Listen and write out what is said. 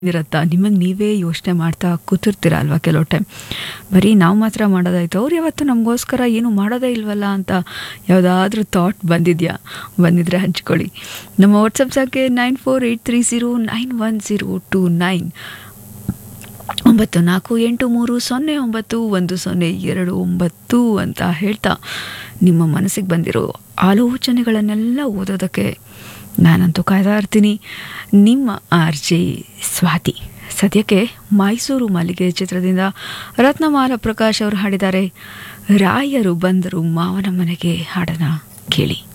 ಇರತ್ತಾ ನಿಮಗೆ ನೀವೇ ಯೋಚನೆ ಮಾಡ್ತಾ ಕೂತಿರ್ತೀರ ಅಲ್ವಾ ಕೆಲವು ಟೈಮ್ ಬರೀ ನಾವು ಮಾತ್ರ ಮಾಡೋದಾಯ್ತು ಅವ್ರು ಯಾವತ್ತೂ ನಮಗೋಸ್ಕರ ಏನು ಮಾಡೋದೇ ಇಲ್ವಲ್ಲ ಅಂತ ಯಾವುದಾದ್ರೂ ಥಾಟ್ ಬಂದಿದೆಯಾ ಬಂದಿದ್ರೆ ಹಂಚ್ಕೊಳ್ಳಿ ನಮ್ಮ ವಾಟ್ಸಪ್ ಸಂಖ್ಯೆ nine four eight three zero nine one zero two nine ಒಂಬತ್ತು ನಾಲ್ಕು ಎಂಟು ಮೂರು ಸೊನ್ನೆ ಒಂಬತ್ತು ಒಂದು ಸೊನ್ನೆ ಎರಡು ಒಂಬತ್ತು ಅಂತ ಹೇಳ್ತಾ ನಿಮ್ಮ ಮನಸ್ಸಿಗೆ ಬಂದಿರೋ ಆಲೋಚನೆಗಳನ್ನೆಲ್ಲ ಓದೋದಕ್ಕೆ ನಾನಂತೂ ಕಾಯ್ತಾ ಇರ್ತೀನಿ ನಿಮ್ಮ ಆರ್ ಜೆ ಸ್ವಾತಿ ಸದ್ಯಕ್ಕೆ ಮೈಸೂರು ಮಲ್ಲಿಗೆ ಚಿತ್ರದಿಂದ ರತ್ನಮಾಲ ಪ್ರಕಾಶ್ ಅವರು ಹಾಡಿದ್ದಾರೆ ರಾಯರು ಬಂದರು ಮಾವನ ಮನೆಗೆ ಹಾಡನ ಕೇಳಿ